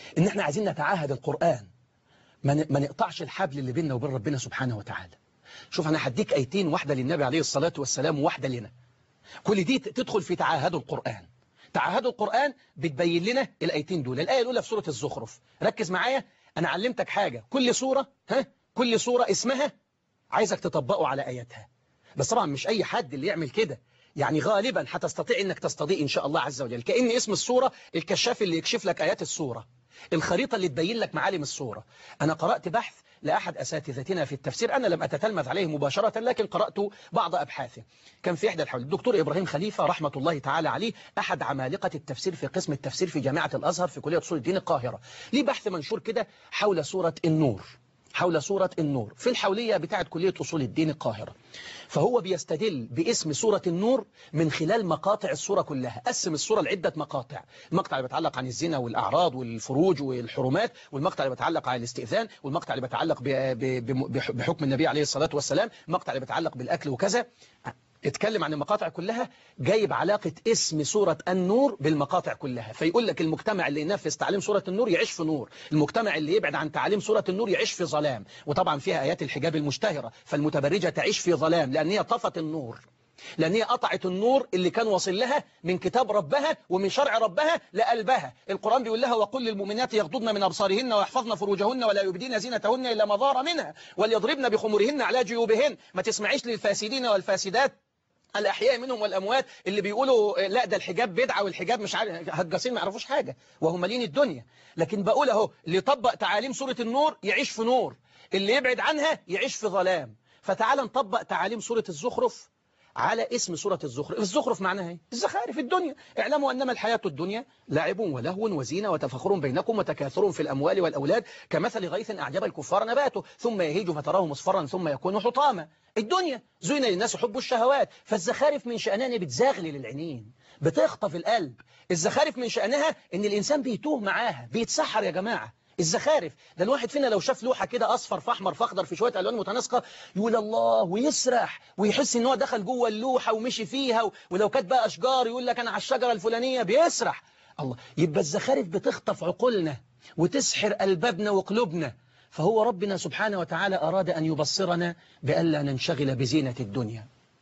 إن إحنا عايزين نتعاهد القرآن ما ن- ما نقطعش الحبل اللي بيننا وبين ربنا سبحانه وتعالى شوف أنا هديك أيتين واحدة للنبي عليه الصلاة والسلام وواحدة لنا كل دي ت- تدخل في تعاهد القرآن تعاهد القرآن بتبين لنا الآيتين دول الآية الأولى في سورة الزخرف ركز معايا أنا علمتك حاجة كل سورة ها كل سورة اسمها عايزك تطبقه على آياتها بس طبعا مش أي حد اللي يعمل كده يعني غالبا هتستطيع انك تستضيء ان شاء الله عز وجل كأن اسم الصورة الكشاف اللي يكشف لك آيات الصورة الخريطة اللي تبين لك معالم الصورة أنا قرأت بحث لأحد أساتذتنا في التفسير أنا لم أتتلمذ عليه مباشرة لكن قرأت بعض أبحاثه كان في إحدى الحول الدكتور إبراهيم خليفة رحمة الله تعالى عليه أحد عمالقة التفسير في قسم التفسير في جامعة الأزهر في كلية أصول الدين القاهرة ليه بحث منشور كده حول سورة النور حول سورة النور في الحولية بتاعة كلية أصول الدين القاهرة فهو بيستدل باسم سورة النور من خلال مقاطع السورة كلها قسم السورة لعدة مقاطع المقطع اللي بيتعلق عن الزنا والأعراض والفروج والحرمات والمقطع اللي بيتعلق عن الاستئذان والمقطع اللي بيتعلق ب- ب- بم- بحكم النبي عليه الصلاة والسلام المقطع اللي بيتعلق بالأكل وكذا اتكلم عن المقاطع كلها جايب علاقة اسم سورة النور بالمقاطع كلها فيقول لك المجتمع اللي ينفذ تعليم سورة النور يعيش في نور المجتمع اللي يبعد عن تعليم سورة النور يعيش في ظلام وطبعا فيها آيات الحجاب المشتهرة فالمتبرجة تعيش في ظلام لأن هي طفت النور لأن هي قطعت النور اللي كان واصل لها من كتاب ربها ومن شرع ربها لقلبها القرآن بيقول لها وقل للمؤمنات يغضضن من أبصارهن ويحفظن فروجهن ولا يبدين زينتهن إلا ما ظهر منها وليضربن بخمرهن على جيوبهن ما تسمعيش للفاسدين والفاسدات الأحياء منهم والأموات اللي بيقولوا لا ده الحجاب بدعة والحجاب مش عارف هجاسين ما يعرفوش حاجة وهم مالين الدنيا لكن بقول اهو اللي يطبق تعاليم سورة النور يعيش في نور اللي يبعد عنها يعيش في ظلام فتعال نطبق تعاليم سورة الزخرف على اسم سورة الزخرف الزخرف معناها ايه الزخارف الدنيا اعلموا أنما الحياة الدنيا لعب ولهو وزينة وتفخر بينكم وتكاثر في الأموال والأولاد كمثل غيث أعجب الكفار نباته ثم يهيج فتراه مصفرا ثم يكون حطاما الدنيا زين للناس حب الشهوات فالزخارف من شأنها إن بتزاغلل العينين بتخطف القلب الزخارف من شأنها ان الإنسان بيتوه معاها بيتسحر يا جماعة الزخارف ده الواحد فينا لو شاف لوحة كده أصفر في أحمر في أخضر في شوية ألوان متناسقة يقول الله ويسرح ويحس إن هو دخل جوه اللوحة ومشي فيها و- ولو كانت بقى أشجار يقول لك أنا على الشجرة الفلانية بيسرح الله يبقى الزخارف بتخطف عقولنا وتسحر ألبابنا وقلوبنا فهو ربنا سبحانه وتعالى أراد أن يبصرنا بألا ننشغل بزينة الدنيا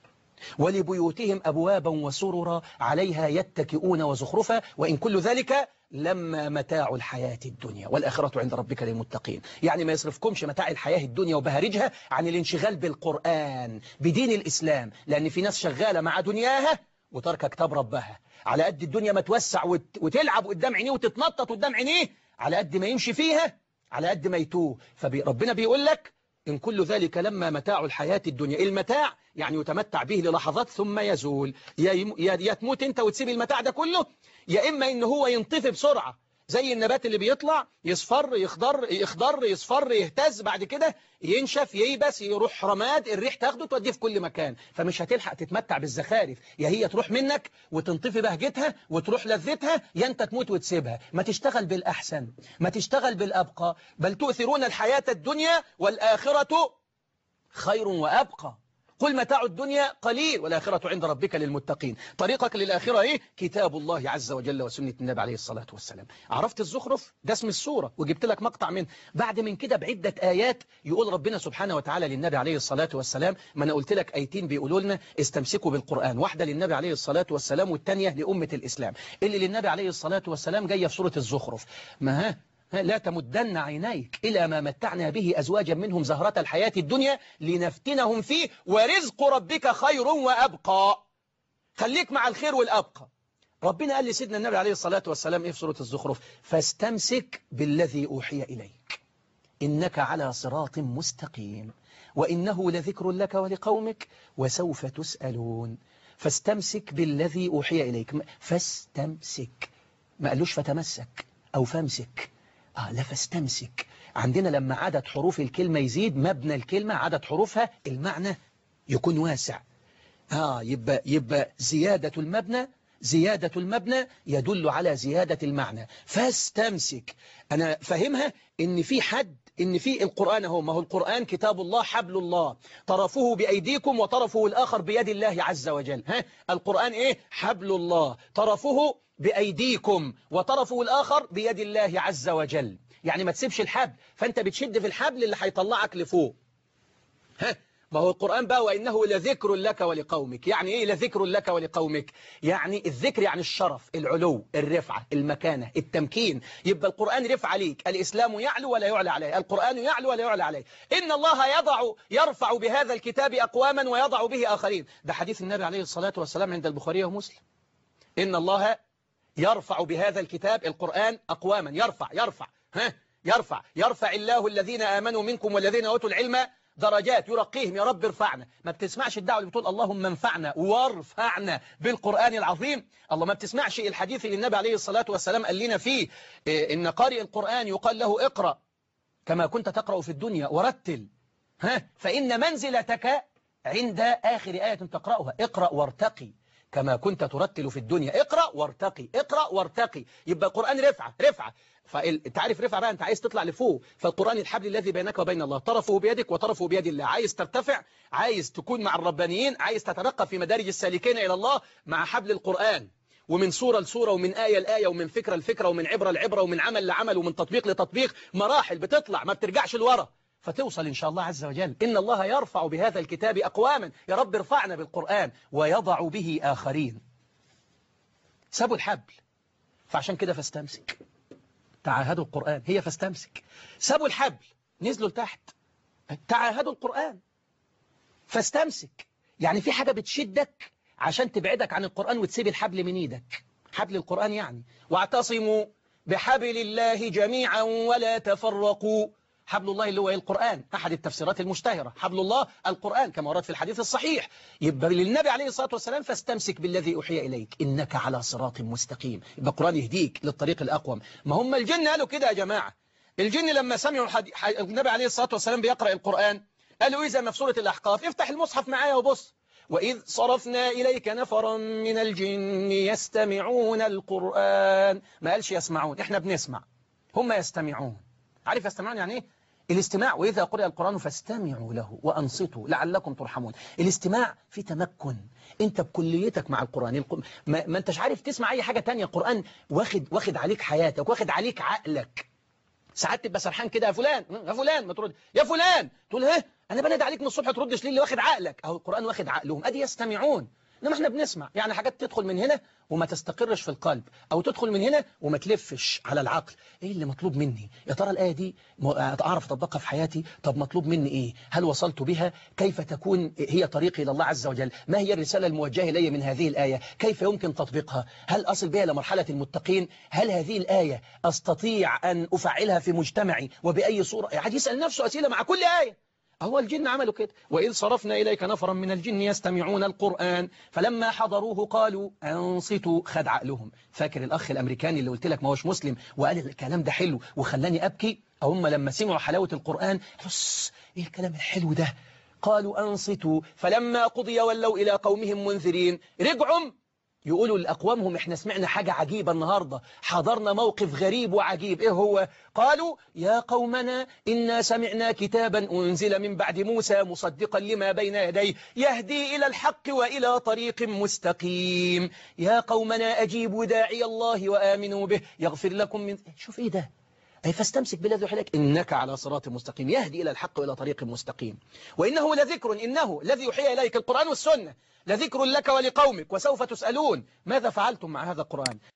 ولبيوتهم أبوابا وسررا عليها يتكئون وزخرفا وإن كل ذلك لما متاع الحياة الدنيا والآخرة عند ربك للمتقين يعني ما يصرفكمش متاع الحياة الدنيا وبهارجها عن الانشغال بالقرآن بدين الإسلام لأن في ناس شغالة مع دنياها وترك كتاب ربها على قد الدنيا ما توسع وت- وتلعب قدام عينيه وتتنطط قدام عينيه على قد ما يمشي فيها على قد ما يتوه فربنا بيقول لك إن كل ذلك لما متاع الحياة الدنيا المتاع يعني يتمتع به للحظات ثم يزول يا يم- يا يا تموت انت وتسيب المتاع ده كله يا إما إن هو ينطفي بسرعة زي النبات اللي بيطلع يصفر يخضر يخضر يصفر يهتز بعد كده ينشف ييبس يروح رماد الريح تاخده توديه في كل مكان فمش هتلحق تتمتع بالزخارف يا هي تروح منك وتنطفي بهجتها وتروح لذتها يا انت تموت وتسيبها ما تشتغل بالأحسن ما تشتغل بالأبقى بل تؤثرون الحياة الدنيا والآخرة خير وأبقى قل متاع الدنيا قليل والآخرة عند ربك للمتقين طريقك للآخرة إيه؟ كتاب الله عز وجل وسنة النبي عليه الصلاة والسلام عرفت الزخرف؟ ده اسم السورة وجبت لك مقطع منه بعد من كده بعدة آيات يقول ربنا سبحانه وتعالى للنبي عليه الصلاة والسلام ما أنا قلت لك آيتين بيقولوا لنا استمسكوا بالقرآن واحدة للنبي عليه الصلاة والسلام والتانية لأمة الإسلام اللي للنبي عليه الصلاة والسلام جاية في سورة الزخرف ما ها لا تمدن عينيك إلى ما متعنا به أزواجا منهم زهرة الحياة الدنيا لنفتنهم فيه ورزق ربك خير وأبقى خليك مع الخير والأبقى ربنا قال لسيدنا النبي عليه الصلاة والسلام إيه في سورة الزخرف فاستمسك بالذي أوحي إليك إنك على صراط مستقيم وإنه لذكر لك ولقومك وسوف تسألون فاستمسك بالذي أوحي إليك فاستمسك ما قالوش فتمسك أو فامسك آه لا فاستمسك عندنا لما عدد حروف الكلمة يزيد مبنى الكلمة عدد حروفها المعنى يكون واسع آه يبقى, يبقى زيادة المبنى زيادة المبنى يدل على زيادة المعنى فاستمسك أنا فهمها إن في حد إن في القرآن هو ما هو القرآن كتاب الله حبل الله طرفه بأيديكم وطرفه الآخر بيد الله عز وجل ها القرآن إيه حبل الله طرفه بأيديكم وطرفه الآخر بيد الله عز وجل يعني ما تسيبش الحبل فأنت بتشد في الحبل اللي هيطلعك لفوق ها ما هو القرآن بقى وإنه لذكر لك ولقومك يعني إيه لذكر لك ولقومك يعني الذكر يعني الشرف العلو الرفعة المكانة التمكين يبقى القرآن رفع عليك الإسلام يعلو ولا يعلى عليه القرآن يعلو ولا يعلى عليه إن الله يضع يرفع بهذا الكتاب أقواما ويضع به آخرين ده حديث النبي عليه الصلاة والسلام عند البخاري ومسلم إن الله يرفع بهذا الكتاب القرآن أقواما يرفع يرفع ها يرفع يرفع الله الذين آمنوا منكم والذين أوتوا العلم درجات يرقيهم يا رب ارفعنا ما بتسمعش الدعوة اللي بتقول اللهم انفعنا وارفعنا بالقرآن العظيم الله ما بتسمعش الحديث اللي النبي عليه الصلاة والسلام قال لنا فيه إيه إن قارئ القرآن يقال له اقرأ كما كنت تقرأ في الدنيا ورتل ها فإن منزلتك عند آخر آية تقرأها اقرأ وارتقي كما كنت ترتل في الدنيا اقرأ وارتقي اقرأ وارتقي يبقى القرآن رفعة رفعة فتعرف رفعة بقى انت عايز تطلع لفوق فالقرآن الحبل الذي بينك وبين الله طرفه بيدك وطرفه بيد الله عايز ترتفع عايز تكون مع الربانيين عايز تترقى في مدارج السالكين إلى الله مع حبل القرآن ومن سورة لسورة ومن آية لآية ومن فكرة لفكرة ومن عبرة لعبرة ومن عمل لعمل ومن تطبيق لتطبيق مراحل بتطلع ما بترجعش لورا فتوصل إن شاء الله عز وجل إن الله يرفع بهذا الكتاب أقواما يا رب ارفعنا بالقرآن ويضع به آخرين سابوا الحبل فعشان كده فاستمسك تعاهدوا القرآن هي فاستمسك سابوا الحبل نزلوا لتحت تعاهدوا القرآن فاستمسك يعني في حاجة بتشدك عشان تبعدك عن القرآن وتسيب الحبل من ايدك حبل القرآن يعني واعتصموا بحبل الله جميعا ولا تفرقوا حبل الله اللي هو القرآن أحد التفسيرات المشتهرة حبل الله القرآن كما ورد في الحديث الصحيح يبقى للنبي عليه الصلاة والسلام فاستمسك بالذي أوحي إليك إنك على صراط مستقيم يبقى القرآن يهديك للطريق الأقوم ما هم الجن قالوا كده يا جماعة الجن لما سمعوا النبي عليه الصلاة والسلام بيقرأ القرآن قالوا إذا في سورة الأحقاف افتح المصحف معايا وبص وإذ صرفنا إليك نفرا من الجن يستمعون القرآن ما قالش يسمعون احنا بنسمع هم يستمعون عارف يستمعون يعني ايه الاستماع وإذا قرأ القرآن فاستمعوا له وأنصتوا لعلكم ترحمون الاستماع في تمكن انت بكليتك مع القرآن ما, ما انتش عارف تسمع أي حاجة تانية القرآن واخد, واخد عليك حياتك واخد عليك عقلك ساعات تبقى سرحان كده يا فلان يا فلان ما ترد يا فلان تقول ها انا بنادي عليك من الصبح تردش ليه اللي واخد عقلك اهو القرآن واخد عقلهم ادي يستمعون انما احنا بنسمع يعني حاجات تدخل من هنا وما تستقرش في القلب او تدخل من هنا وما تلفش على العقل ايه اللي مطلوب مني يا ترى الايه دي اعرف اطبقها في حياتي طب مطلوب مني ايه هل وصلت بها كيف تكون هي طريقي الى الله عز وجل ما هي الرساله الموجهه الي من هذه الايه كيف يمكن تطبيقها هل اصل بها لمرحله المتقين هل هذه الايه استطيع ان افعلها في مجتمعي وباي صوره يعني يسال نفسه اسئله مع كل ايه هو الجن عملوا كده وإذ صرفنا إليك نفرا من الجن يستمعون القرآن فلما حضروه قالوا أنصتوا خد عقلهم فاكر الأخ الأمريكاني اللي قلت لك ما هوش مسلم وقال الكلام ده حلو وخلاني أبكي هم لما سمعوا حلاوة القرآن بص إيه الكلام الحلو ده قالوا أنصتوا فلما قضي ولوا إلى قومهم منذرين رجعوا يقولوا لأقوامهم احنا سمعنا حاجة عجيبة النهاردة حضرنا موقف غريب وعجيب ايه هو قالوا يا قومنا إنا سمعنا كتابا أنزل من بعد موسى مصدقا لما بين يديه يهدي إلى الحق وإلى طريق مستقيم يا قومنا أجيبوا داعي الله وآمنوا به يغفر لكم من شوف ايه ده أي فاستمسك بالذي يوحي لك إنك على صراط مستقيم يهدي إلى الحق وإلى طريق مستقيم وإنه لذكر إنه الذي يوحي إليك القرآن والسنة لذكر لك ولقومك وسوف تسألون ماذا فعلتم مع هذا القرآن